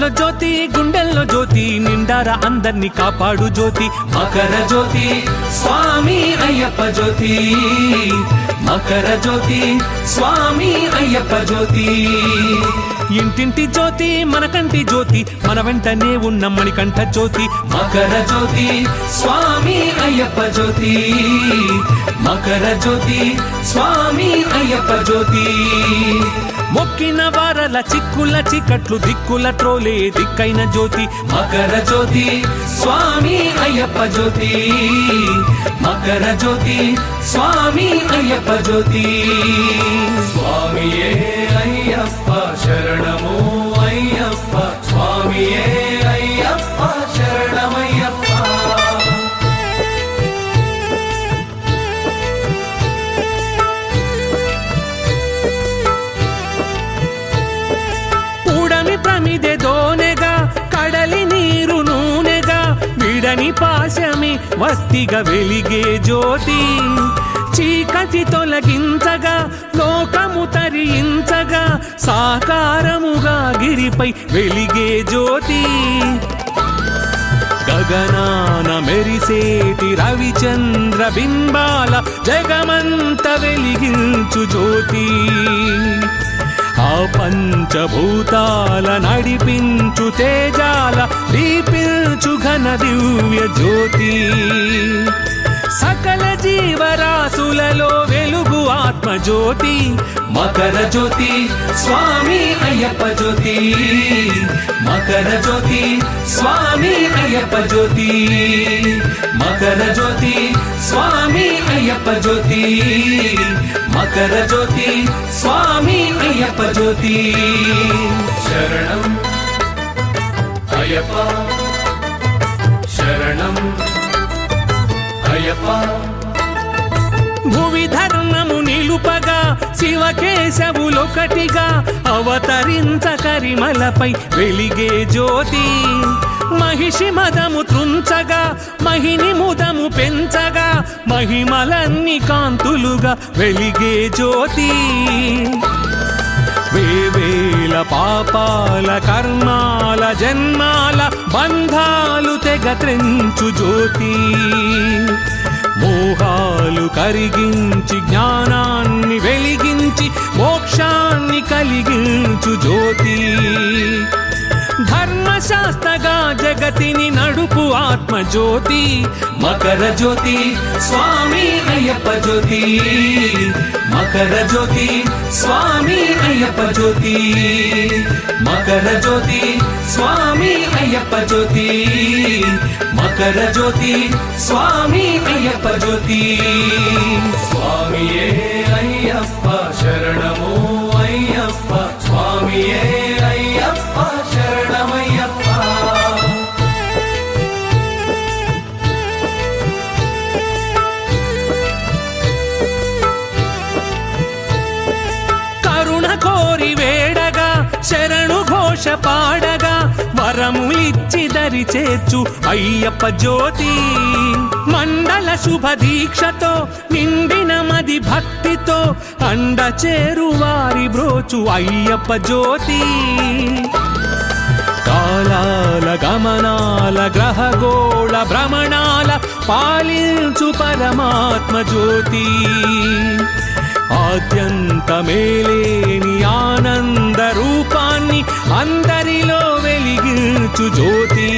కొండల్లో జ్యోతి గుండెల్లో జ్యోతి నిండార అందర్నీ కాపాడు జ్యోతి మకర జ్యోతి స్వామి అయ్యప్ప జ్యోతి మకర జ్యోతి స్వామి అయ్యప్ప జ్యోతి ఇంటింటి జ్యోతి మనకంటి జ్యోతి మన వెంటనే ఉన్న మణికంఠ జ్యోతి మకర జ్యోతి స్వామి అయ్యప్ప జ్యోతి మకర జ్యోతి స్వామి అయ్యప్ప జ్యోతి మొక్కిన వారల చిక్కుల చికట్లు దిక్కుల ట్రోలే దిక్కైన జ్యోతి మకర జ్యోతి స్వామి అయ్యప్ప జ్యోతి మకర జ్యోతి స్వామి అయ్యప్ప జ్యోతి స్వామియే అయ్యప్ప శరణము అయ్యప్ప స్వామియే అయ్యప్ప శరణమయ్యప్ప కూడమి ప్రమిదె దోనెగా కడలి నీరు నూనెగా విడని పాశమి వత్తిగా వెలిగే జ్యోతి చీకటి తొలగించగా లోకము తరించగా సాకారముగా గిరిపై వెలిగే జ్యోతి గగనాన మెరిసేటి రవిచంద్ర బింబాల జగమంత వెలిగించు జ్యోతి ఆ పంచభూతాల నడిపించు తేజాల దీపించు ఘన దివ్య జ్యోతి సకల జీవరాశులలో వెలుగు ఆత్మ జ్యోతి మకర జ్యోతి స్వామి అయ్యప్ప జ్యోతి మకర జ్యోతి స్వామి అయ్యప్ప జ్యోతి మకర జ్యోతి స్వామి అయ్యప్ప జ్యోతి మకర జ్యోతి స్వామి అయ్యప్ప జ్యోతి శరణం అయ్యప్ప శరణం అయ్యప్ప భువి ధర్మము నిలుపగా శివకేశవులొకటిగా అవతరించ కరిమలపై వెలిగే జ్యోతి మహిషి మదము త్రుంచగా మహిని ముదము పెంచగా మహిమలన్ని కాంతులుగా వెలిగే జ్యోతి వేవేల పాపాల కర్మాల జన్మాల బంధాలు తెగ త్రెంచు జ్యోతి మోహాలు కరిగించి జ్ఞానాన్ని వెలిగించి మోక్షాన్ని కలిగించు జ్యోతి ధర్మశాస్త్రగా జగతిని నడుపు ఆత్మ జ్యోతి మకర జ్యోతి స్వామి అయ్యప్ప జ్యోతి మకర జ్యోతి స్వామి అయ్యప్ప జ్యోతి మకర జ్యోతి స్వామి అయ్యప్ప జ్యోతి మకర జ్యోతి స్వామి అయ్యప్ప జ్యోతి స్వామియే అయ్యప్ప శరణము అయ్యప్ప స్వామియే అయ్యప్ప శరణమయ్యప్ప కరుణ కోరి వేడగా శరణు ఘోష పాడగా వరములిచ్చి దరి చేర్చు అయ్యప్ప జ్యోతి మండల శుభ దీక్షతో నిండిన మది భక్తితో అండ చేరు వారి బ్రోచు అయ్యప్ప జ్యోతి కాలాల గమనాల గ్రహగోళ భ్రమణాల పాలించు పరమాత్మ జ్యోతి ఆద్యంత మేలేని ఆనంద రూపాన్ని అందరిలో వెలిగించు జ్యోతి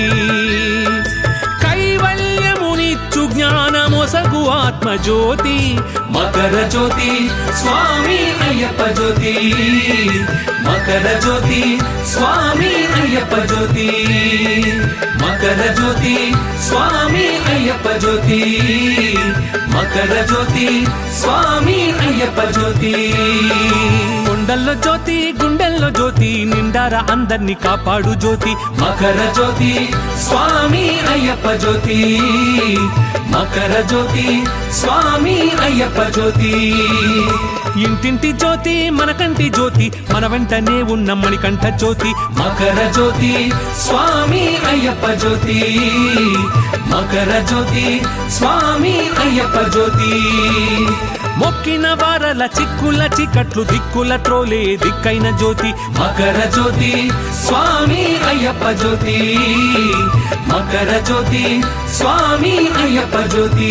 కైవల్యమునిచ్చు జ్ఞానమొసగు ఆత్మ జ్యోతి మకర జ్యోతి స్వామి అయ్యప్ప జ్యోతి మకర జ్యోతి స్వామి అయ్యప్ప జ్యోతి మకర జ్యోతి స్వామి అయ్యప్ప జ్యోతి మకర జ్యోతి స్వామి అయ్యప్ప జ్యోతి కొండల్లో జ్యోతి గుండెల్లో జ్యోతి నిండార అందర్నీ కాపాడు జ్యోతి మకర జ్యోతి స్వామి అయ్యప్ప జ్యోతి మకర జ్యోతి స్వామి అయ్యప్ప జ్యోతి ఇంటింటి జ్యోతి మనకంటి జ్యోతి మన వెంటనే ఉన్న మణికంఠ జ్యోతి మకర జ్యోతి స్వామి అయ్యప్ప జ్యోతి మకర జ్యోతి స్వామి అయ్యప్ప జ్యోతి మొక్కిన వారల చిక్కుల చికట్లు దిక్కుల త్రోలే దిక్కైన జ్యోతి మకర జ్యోతి స్వామి అయ్యప్ప జ్యోతి మకర జ్యోతి స్వామి అయ్యప్ప జ్యోతి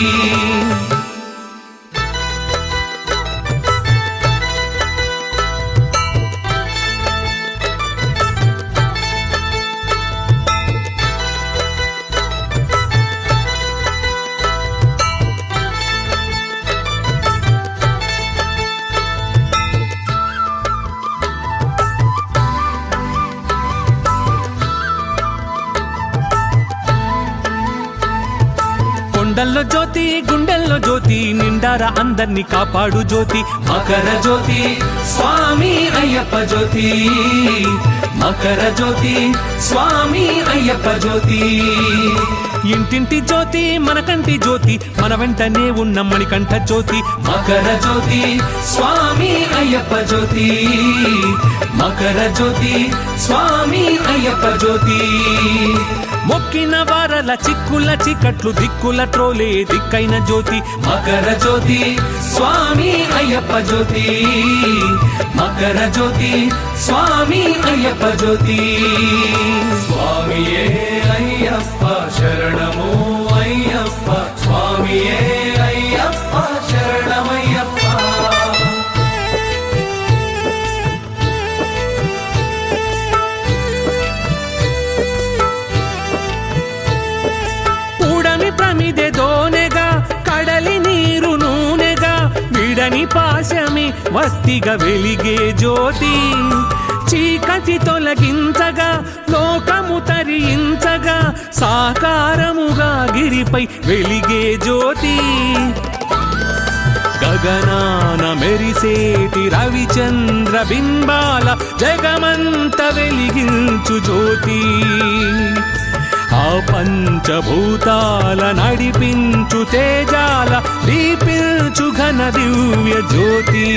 కొండల్లో జ్యోతి గుండెల్లో జ్యోతి నిండారా అందర్నీ కాపాడు జ్యోతి మకర జ్యోతి స్వామి అయ్యప్ప జ్యోతి మకర జ్యోతి స్వామి అయ్యప్ప జ్యోతి ఇంటింటి జ్యోతి మనకంటి జ్యోతి మన వెంటనే ఉన్న మణికంఠ జ్యోతి మకర జ్యోతి స్వామి అయ్యప్ప జ్యోతి మకర జ్యోతి స్వామి అయ్యప్ప జ్యోతి మొక్కిన వారల చిక్కుల చికట్లు దిక్కుల త్రోలే దిక్కైన జ్యోతి మకర జ్యోతి స్వామి అయ్యప్ప జ్యోతి మకర జ్యోతి స్వామి అయ్యప్ప జ్యోతి స్వామియే అయ్యప్ప శరణము అయ్యప్ప స్వామియే అయ్యప్ప శరణమయ్యప్ప పూడమి ప్రమిదె దోనెగా కడలి నీరు నూనెగా విడని పాశమి వస్తిగా వెలిగే జ్యోతి చీకటి తొలగించగా లోకము తరించగా సాకారముగా గిరిపై వెలిగే జ్యోతి గగనాన మెరిసేటి రవిచంద్ర బింబాల జగమంత వెలిగించు జ్యోతి ఆ పంచభూతాల నడిపించు తేజాల దీపించు ఘన దివ్య జ్యోతి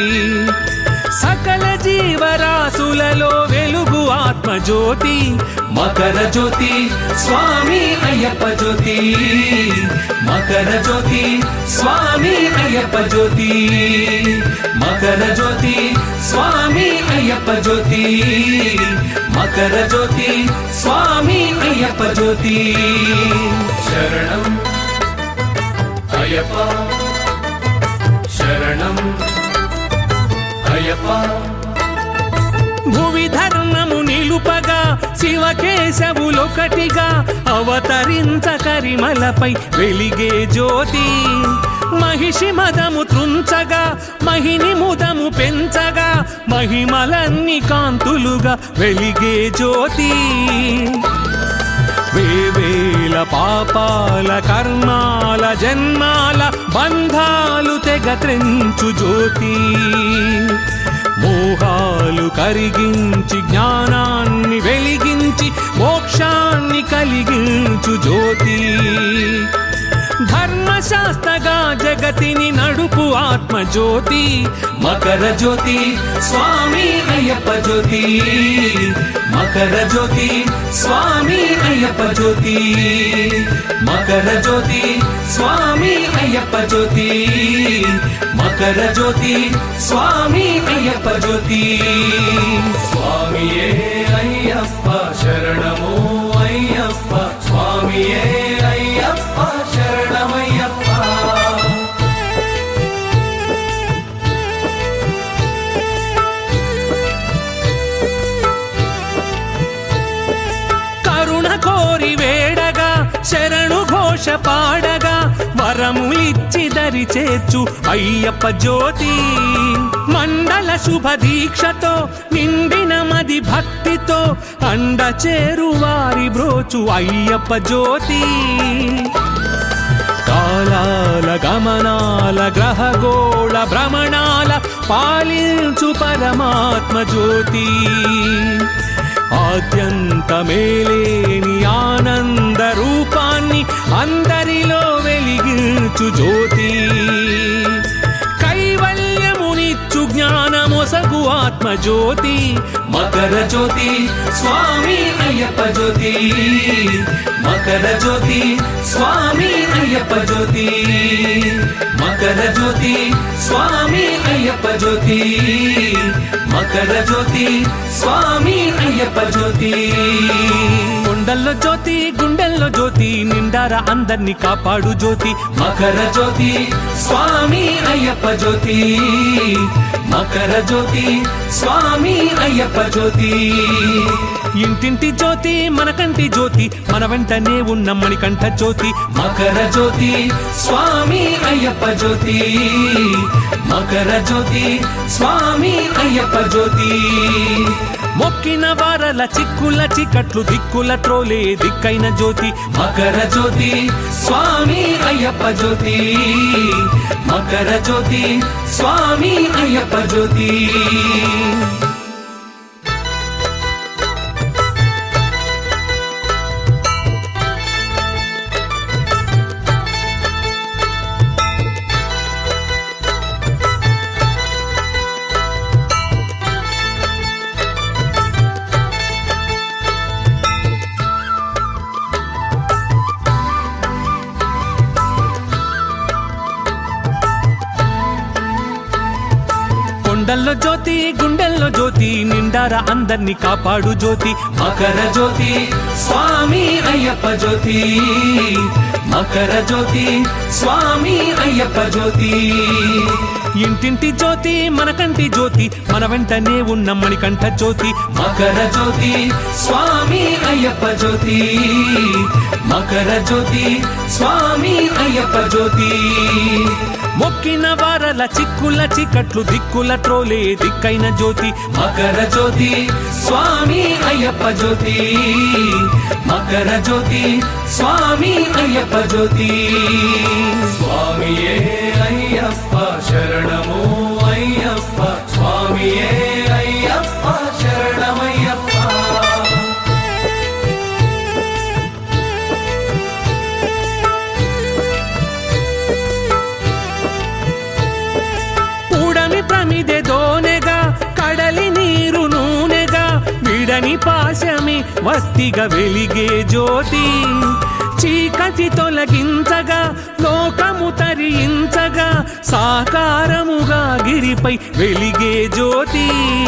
సకల జీవరాశులలో వెలుగు ఆత్మ జ్యోతి మకర జ్యోతి స్వామి అయ్యప్ప జ్యోతి మకర జ్యోతి స్వామి అయ్యప్ప జ్యోతి మకర జ్యోతి స్వామి అయ్యప్ప జ్యోతి మకర జ్యోతి స్వామి అయ్యప్ప జ్యోతి శరణం అయ్యప్ప శరణం అయ్యప్ప భువి ధర్మము నిలుపగా శివకేశవులొకటిగా అవతరించ కరిమలపై వెలిగే జ్యోతి మహిషి మదము త్రుంచగా మహిని ముదము పెంచగా మహిమలన్ని కాంతులుగా వెలిగే జ్యోతి వేవేల పాపాల కర్మాల జన్మాల బంధాలు తెగ త్రెంచు జ్యోతి మోహాలు కరిగించి జ్ఞానాన్ని వెలిగించి మోక్షాన్ని కలిగించు జ్యోతి ధర్మశాస్త్రగా జగతిని నడుపు ఆత్మ జ్యోతి మకర జ్యోతి స్వామి అయ్యప్ప జ్యోతి మకర జ్యోతి స్వామి అయ్యప్ప జ్యోతి మకర జ్యోతి స్వామి అయ్యప్ప జ్యోతి మకర జ్యోతి స్వామి అయ్యప్ప జ్యోతి స్వామియే అయ్యప్ప శరణము అయ్యప్ప స్వామియే అయ్యప్ప శరణమయ్యప్ప కరుణ కోరి వేడగా శరణు ఘోష పాడగా వరములిచ్చి దరి చేర్చు అయ్యప్ప జ్యోతి మండల శుభ దీక్షతో నిండిన మది భక్తితో అండ చేరు వారి బ్రోచు అయ్యప్ప జ్యోతి కాలాల గమనాల గ్రహగోళ భ్రమణాల పాలించు పరమాత్మ జ్యోతి ఆద్యంత మేలేని ఆనంద రూపాన్ని అందరిలో వెలిగించు జ్యోతి కైవల్యమునిచ్చు జ్ఞానమొసగు ఆత్మ జ్యోతి మకర జ్యోతి స్వామి అయ్యప్ప జ్యోతి మకర మకర జ్యోతి స్వామి అయ్యప్ప జ్యోతి మకర జ్యోతి స్వామి అయ్యప్ప జ్యోతి మకర జ్యోతి స్వామి అయ్యప్ప జ్యోతి కొండల్లో జ్యోతి గుండెల్లో జ్యోతి నిండారా అందర్నీ కాపాడు జ్యోతి మకర జ్యోతి స్వామి అయ్యప్ప జ్యోతి మకర జ్యోతి స్వామి అయ్యప్ప జ్యోతి ఇంటింటి జ్యోతి మనకంటి జ్యోతి మన వెంటనే ఉన్న మణికంఠ జ్యోతి మకర జ్యోతి స్వామి అయ్యప్ప జ్యోతి మకర జ్యోతి స్వామి అయ్యప్ప జ్యోతి మొక్కిన వారల చిక్కుల చికట్లు దిక్కుల త్రోలే దిక్కైన జ్యోతి మకర జ్యోతి స్వామి అయ్యప్ప జ్యోతి మకర జ్యోతి స్వామి అయ్యప్ప జ్యోతి కొండల్లో జ్యోతి గుండెల్లో జ్యోతి నిండారా అందర్నీ కాపాడు జ్యోతి మకర జ్యోతి స్వామి అయ్యప్ప జ్యోతి మకర జ్యోతి స్వామి అయ్యప్ప జ్యోతి ఇంటింటి జ్యోతి మనకంటి జ్యోతి మన వెంటనే ఉన్న మణికంఠ జ్యోతి మకర జ్యోతి స్వామి అయ్యప్ప జ్యోతి మకర జ్యోతి స్వామి అయ్యప్ప జ్యోతి మొక్కిన వారల చిక్కుల చికట్లు దిక్కుల త్రోలే దిక్కైన జ్యోతి మకర జ్యోతి స్వామి అయ్యప్ప జ్యోతి మకర జ్యోతి స్వామి అయ్యప్ప జ్యోతి స్వామియే అయ్యప్ప శరణము అయ్యప్ప స్వామియే అయ్యప్ప శరణమయ్యప్ప ఉడమి ప్రమిదె దోనెగా కడలి నీరు నూనెగా విడని పాశమి వత్తిగా వెలిగే జ్యోతి చీకటి తొలగించగా లోకము తరించగా సాకారముగా గిరిపై వెలిగే జ్యోతి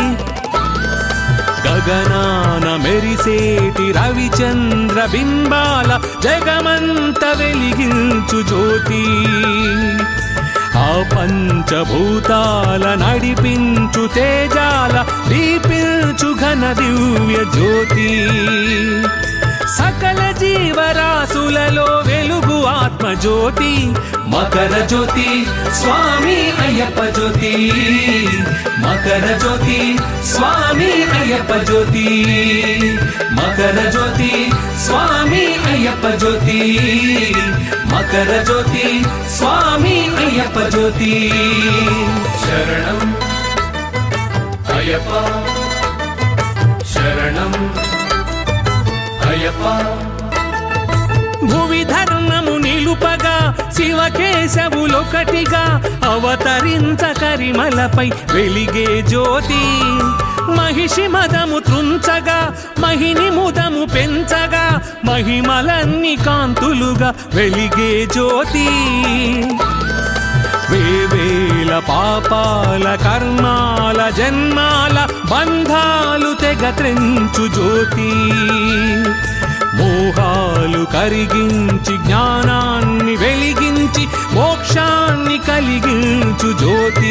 గగనాన మెరిసేటి రవిచంద్ర బింబాల జగమంత వెలిగించు జ్యోతి ఆ పంచభూతాల నడిపించు తేజాల దీపించు ఘన దివ్య జ్యోతి సకల జీవరాశులలో వెలుగు ఆత్మ జ్యోతి మకర జ్యోతి స్వామి అయ్యప్ప జ్యోతి మకర జ్యోతి స్వామి అయ్యప్ప జ్యోతి మకర జ్యోతి స్వామి అయ్యప్ప జ్యోతి మకర జ్యోతి స్వామి అయ్యప్ప జ్యోతి శరణం అయ్యప్ప శరణం అయ్యప్ప భువి ధర్మము నిలుపగా శివకేశవులొకటిగా అవతరించ కరిమలపై వెలిగే జ్యోతి మహిషి మదము త్రుంచగా మహిని ముదము పెంచగా మహిమలన్ని కాంతులుగా వెలిగే జ్యోతి వేవేల పాపాల కర్మాల జన్మాల బంధాలు తెగ త్రెంచు జ్యోతి మోహాలు కరిగించి జ్ఞానాన్ని వెలిగించి మోక్షాన్ని కలిగించు జ్యోతి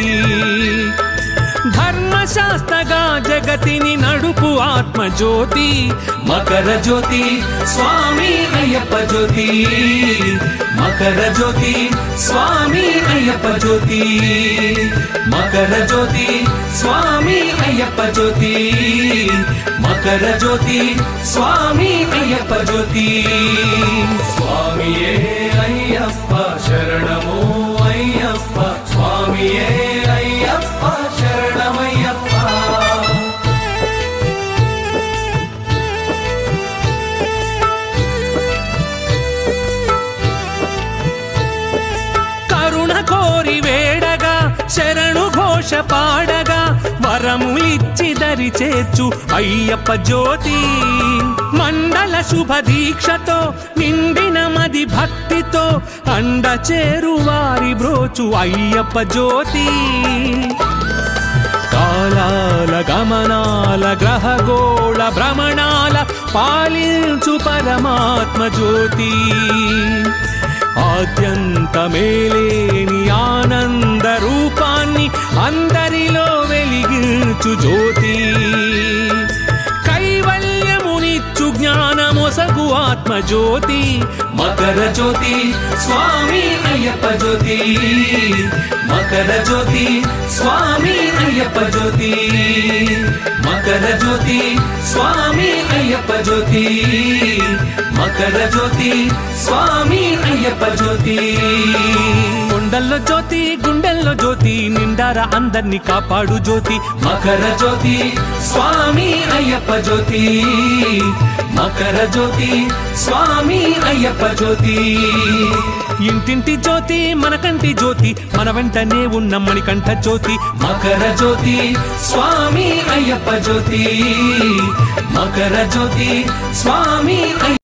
ధర్మశాస్త్రగా జగతిని నడుపు ఆత్మ జ్యోతి మకర జ్యోతి స్వామి అయ్యప్ప జ్యోతి మకర జ్యోతి స్వామి అయ్యప్ప జ్యోతి మకర జ్యోతి స్వామి అయ్యప్ప జ్యోతి మకర జ్యోతి స్వామి అయ్యప్ప జ్యోతి స్వామియే అయ్యప్ప శరణము అయ్యప్ప స్వామియే అయ్యప్ప శరణమయ్యప్ప కరుణ కోరి వేడగా శరణు ఘోష పాడగా వరములిచ్చి దరి దరి చేర్చు అయ్యప్ప జ్యోతి మండల శుభ దీక్షతో నిండిన మది భక్తితో అండ చేరు వారి బ్రోచు అయ్యప్ప జ్యోతి కాలాల గమనాల గ్రహగోళ భ్రమణాల పాలించు పరమాత్మ జ్యోతి ఆద్యంత మేలేని ఆనంద రూపాన్ని అందరిలో వెలిగించు జ్యోతి కైవల్యమునిచ్చు జ్ఞానమొసగు ఆత్మ జ్యోతి మకర జ్యోతి స్వామి అయ్యప్ప జ్యోతి మకర జ్యోతి స్వామి అయ్యప్ప జ్యోతి మకర జ్యోతి స్వామి అయ్యప్ప జ్యోతి మకర జ్యోతి స్వామి అయ్యప్ప జ్యోతి కొండల్లో జ్యోతి గుండెల్లో జ్యోతి నిండార అందర్నీ కాపాడు జ్యోతి మకర జ్యోతి స్వామి అయ్యప్ప జ్యోతి మకర జ్యోతి స్వామి అయ్యప్ప జ్యోతి ఇంటింటి జ్యోతి మన కంటి జ్యోతి మన వెంటనే ఉన్న మణికంఠ జ్యోతి మకర జ్యోతి స్వామి అయ్యప్ప జ్యోతి మకర జ్యోతి స్వామి అయ్య-